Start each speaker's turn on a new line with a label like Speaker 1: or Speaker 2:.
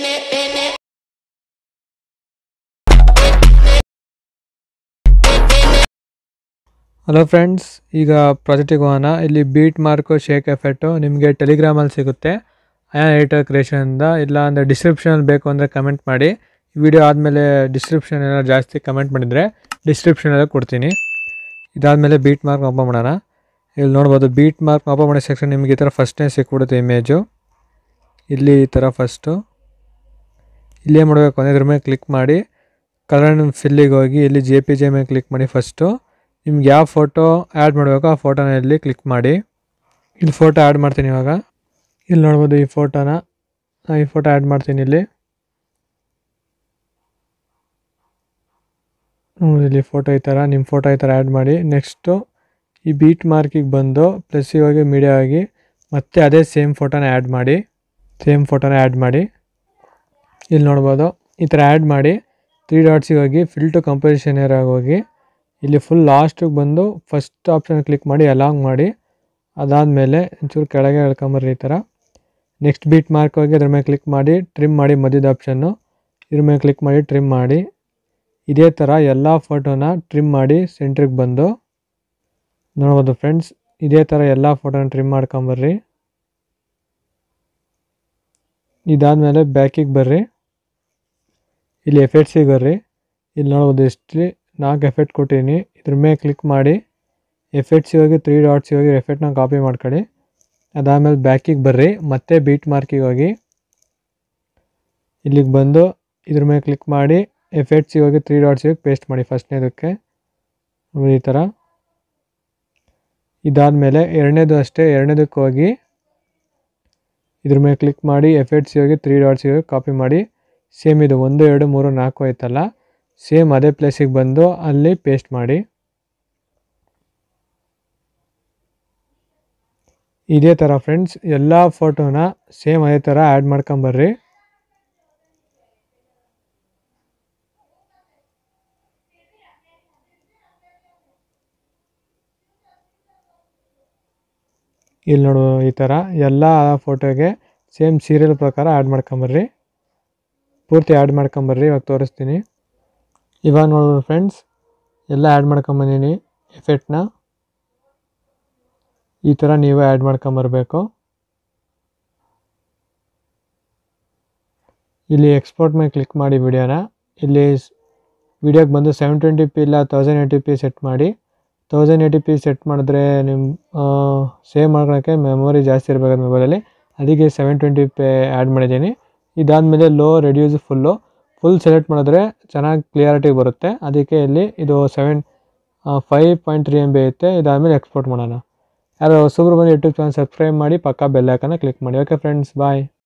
Speaker 1: hello friends ಈಗ ಪ್ರಾಜೆಕ್ಟಿಗೆ ಹೋಗೋಣ ಇಲ್ಲಿ ಬೀಟ್ ಮಾರ್ಕು ಶೇಕ್ ಎಫೆಕ್ಟು ನಿಮಗೆ ಟೆಲಿಗ್ರಾಮಲ್ಲಿ ಸಿಗುತ್ತೆ ಆ್ಯನ್ ಎಡಿಟರ್ ಕ್ರಿಯೇಷನಿಂದ ಇಲ್ಲ ಅಂದರೆ ಡಿಸ್ಕ್ರಿಪ್ಷನಲ್ಲಿ ಬೇಕು ಅಂದರೆ ಕಮೆಂಟ್ ಮಾಡಿ ಈ ವಿಡಿಯೋ ಆದಮೇಲೆ ಡಿಸ್ಕ್ರಿಪ್ಷನ್ ಏನಾದ್ರು ಜಾಸ್ತಿ ಕಮೆಂಟ್ ಮಾಡಿದರೆ ಡಿಸ್ಕ್ರಿಪ್ಷನಲ್ಲಿ ಕೊಡ್ತೀನಿ ಇದಾದಮೇಲೆ ಬೀಟ್ ಮಾರ್ಕ್ ಓಪನ್ ಮಾಡೋಣ ಇಲ್ಲಿ ನೋಡ್ಬೋದು ಬೀಟ್ ಮಾರ್ಕ್ ಓಪನ್ ಮಾಡೋ ಸೆಕ್ಷನ್ ನಿಮಗೆ ಈ ಥರ ಫಸ್ಟ್ನೇ ಸಿಕ್ಬಿಡುತ್ತೆ ಇಮೇಜು ಇಲ್ಲಿ ಈ ಥರ ಫಸ್ಟು ಇಲ್ಲಿ ಏನು ಮಾಡಬೇಕು ಅಂದರೆ ಇದ್ರ ಮೇಲೆ ಕ್ಲಿಕ್ ಮಾಡಿ ಕಲರ್ ಆ್ಯಂಡ್ ಫಿಲ್ಲಿಗೆ ಹೋಗಿ ಇಲ್ಲಿ ಜೆ ಪಿ ಜೆ ಮೇಲೆ ಕ್ಲಿಕ್ ಮಾಡಿ ಫಸ್ಟು ನಿಮ್ಗೆ ಯಾವ ಫೋಟೋ ಆ್ಯಡ್ ಮಾಡಬೇಕು ಆ ಫೋಟೋನ ಇಲ್ಲಿ ಕ್ಲಿಕ್ ಮಾಡಿ ಇಲ್ಲಿ ಫೋಟೋ ಆ್ಯಡ್ ಮಾಡ್ತೀನಿ ಇವಾಗ ಇಲ್ಲಿ ನೋಡ್ಬೋದು ಈ ಫೋಟೋನ ನಾನು ಈ ಫೋಟೋ ಆ್ಯಡ್ ಮಾಡ್ತೀನಿ ಇಲ್ಲಿ ಹ್ಮ್, ಇಲ್ಲಿ ಫೋಟೋ ಈ ಥರ ನಿಮ್ಮ ಫೋಟೋ ಈ ಥರ ಆ್ಯಡ್ ಮಾಡಿ ನೆಕ್ಸ್ಟು ಈ ಬೀಟ್ ಮಾರ್ಕಿಗೆ ಬಂದು ಪ್ಲಸ್ಸಿಗೆ ಹೋಗಿ ಮೀಡಿಯಾ ಹೋಗಿ ಮತ್ತೆ ಅದೇ ಸೇಮ್ ಫೋಟೋನ ಆ್ಯಡ್ ಮಾಡಿ ಸೇಮ್ ಫೋಟೋನ ಆ್ಯಡ್ ಮಾಡಿ ಇಲ್ಲಿ ನೋಡ್ಬೋದು ಈ ಥರ ಆ್ಯಡ್ ಮಾಡಿ ತ್ರೀ ಡಾಟ್ಸಿಗೆ ಹೋಗಿ ಫಿಲ್ ಟು ಕಂಪೋಸಿಷನ್ ಏರಾಗಿ ಹೋಗಿ ಇಲ್ಲಿ ಫುಲ್ ಲಾಸ್ಟಿಗೆ ಬಂದು ಫಸ್ಟ್ ಆಪ್ಷನ್ ಕ್ಲಿಕ್ ಮಾಡಿ ಅಲಾಂಗ್ ಮಾಡಿ ಅದಾದಮೇಲೆ ಒಂಚೂರು ಕೆಳಗೆ ಎಳ್ಕೊಂಬರ್ರಿ ಈ ಥರ ನೆಕ್ಸ್ಟ್ ಬೀಟ್ ಮಾರ್ಕ್ ಹೋಗಿ ಅದ್ರ ಮೇಲೆ ಕ್ಲಿಕ್ ಮಾಡಿ ಟ್ರಿಮ್ ಮಾಡಿ ಮಧ್ಯದ ಆಪ್ಷನ್ನು ಇದ್ರ ಮೇಲೆ ಕ್ಲಿಕ್ ಮಾಡಿ ಟ್ರಿಮ್ ಮಾಡಿ ಇದೇ ಥರ ಎಲ್ಲ ಫೋಟೋನ ಟ್ರಿಮ್ ಮಾಡಿ ಸೆಂಟ್ರಿಗೆ ಬಂದು ನೋಡ್ಬೋದು ಫ್ರೆಂಡ್ಸ್ ಇದೇ ಥರ ಎಲ್ಲ ಫೋಟೋನ ಟ್ರಿಮ್ ಮಾಡ್ಕೊಂಬರ್ರಿ ಇದಾದಮೇಲೆ ಬ್ಯಾಕಿಗೆ ಬರ್ರಿ ಇಲ್ಲಿ ಎಫೆಕ್ಟ್ಸಿಗೆ ಬರ್ರಿ ಇಲ್ಲಿ ನೋಡ್ಬೋದು ಎಷ್ಟು ನಾಲ್ಕು ಎಫೆಕ್ಟ್ ಕೊಟ್ಟಿನಿ ಇದ್ರ ಮೇಲೆ ಕ್ಲಿಕ್ ಮಾಡಿ ಎಫೆಕ್ಟ್ಸಿಗೆ ಹೋಗಿ ತ್ರೀ ಡಾಟ್ಸಿಗೆ ಹೋಗಿ ಎಫೆಕ್ಟ್ನ ಕಾಪಿ ಮಾಡ್ಕೊಳ್ಳಿ ಅದಾದಮೇಲೆ ಬ್ಯಾಕಿಗೆ ಬರ್ರಿ ಮತ್ತೆ ಬೀಟ್ ಮಾರ್ಕಿಗೆ ಹೋಗಿ ಇಲ್ಲಿಗೆ ಬಂದು ಇದ್ರ ಮೇಲೆ ಕ್ಲಿಕ್ ಮಾಡಿ ಎಫೆಕ್ಟ್ಸಿಗೆ ಹೋಗಿ ತ್ರೀ ಡಾಟ್ಸಿಗೆ ಪೇಸ್ಟ್ ಮಾಡಿ ಫಸ್ಟ್ನೇದಕ್ಕೆ ನೋಡಿ ಈ ಥರ ಇದಾದಮೇಲೆ ಎರಡನೇದು ಅಷ್ಟೇ ಎರಡನೇದಕ್ಕೆ ಹೋಗಿ ಇದ್ರ ಮೇಲೆ ಕ್ಲಿಕ್ ಮಾಡಿ ಎಫೆಕ್ಟ್ಸಿಗೆ ಹೋಗಿ ತ್ರೀ ಡಾಟ್ಸಿಗೆ ಹೋಗಿ ಕಾಪಿ ಮಾಡಿ ಸೇಮ್ ಇದು ಒಂದು ಎರಡು ಮೂರು ನಾಲ್ಕು ಆಯ್ತಲ್ಲ ಸೇಮ್ ಅದೇ ಪ್ಲೇಸಿಗೆ ಬಂದು ಅಲ್ಲಿ ಪೇಸ್ಟ್ ಮಾಡಿ ಇದೇ ಥರ ಫ್ರೆಂಡ್ಸ್ ಎಲ್ಲ ಫೋಟೋನ ಸೇಮ್ ಅದೇ ಥರ ಆ್ಯಡ್ ಮಾಡ್ಕೊಂಬರ್ರಿ ಇಲ್ಲಿ ನೋಡು ಈ ಥರ ಎಲ್ಲ ಫೋಟೋಗೆ ಸೇಮ್ ಸೀರಿಯಲ್ ಪ್ರಕಾರ ಆ್ಯಡ್ ಮಾಡ್ಕೊಂಬರ್ರಿ ಪೂರ್ತಿ ಆ್ಯಡ್ ಮಾಡ್ಕೊಂಬರ್ರಿ ಇವಾಗ ತೋರಿಸ್ತೀನಿ ಇವಾಗ ನೋಡ್ಬೋದು ಫ್ರೆಂಡ್ಸ್ ಎಲ್ಲ ಆ್ಯಡ್ ಮಾಡ್ಕೊಂಬಂದಿನಿ ಎಫೆಕ್ಟ್ನ ಈ ಥರ ನೀವು ಆ್ಯಡ್ ಮಾಡ್ಕೊಂಬರ್ಬೇಕು ಇಲ್ಲಿ ಎಕ್ಸ್ಪೋರ್ಟ್ ಮೇಲೆ ಕ್ಲಿಕ್ ಮಾಡಿ ವಿಡಿಯೋನ ಇಲ್ಲಿ ವಿಡಿಯೋಗೆ ಬಂದು ಸೆವೆನ್ ಟ್ವೆಂಟಿ ಪಿ ಇಲ್ಲ ತೌಸಂಡ್ ಏಯ್ಟಿ ಪಿ ಸೆಟ್ ಮಾಡಿ ತೌಸಂಡ್ ಏಯ್ಟಿ ಪಿ ಸೆಟ್ ಮಾಡಿದ್ರೆ ನಿಮ್ಮ ಸೇವ್ ಮಾಡ್ಕೊಳಕ್ಕೆ ಮೆಮೊರಿ ಜಾಸ್ತಿ ಇರಬೇಕು ಮೊಬೈಲಲ್ಲಿ ಅದಕ್ಕೆ ಸೆವೆನ್ ಟ್ವೆಂಟಿ ಪಿ ಆ್ಯಡ್ ಮಾಡಿದ್ದೀನಿ ಇದಾದಮೇಲೆ low reduce full full select ಮಾಡಿದ್ರೆ ಚೆನ್ನಾಗಿ ಕ್ಲಿಯಾರಿಟಿ ಬರುತ್ತೆ ಅದಕ್ಕೆ ಇಲ್ಲಿ ಇದು seven five point three M B ಐತೆ ಇದಾದಮೇಲೆ ಎಕ್ಸ್ಪೋರ್ಟ್ ಮಾಡೋಣ ಯಾರು ಹೊಸಬ್ರು ಬಂದು ಯೂಟ್ಯೂಬ್ ಚಾನಲ್ ಸಬ್ಸ್ಕ್ರೈಬ್ ಮಾಡಿ ಪಕ್ಕ ಬೆಲ್ ಐಕನ್ನ ಕ್ಲಿಕ್ ಮಾಡಿ ಓಕೆ ಫ್ರೆಂಡ್ಸ್ ಬಾಯ್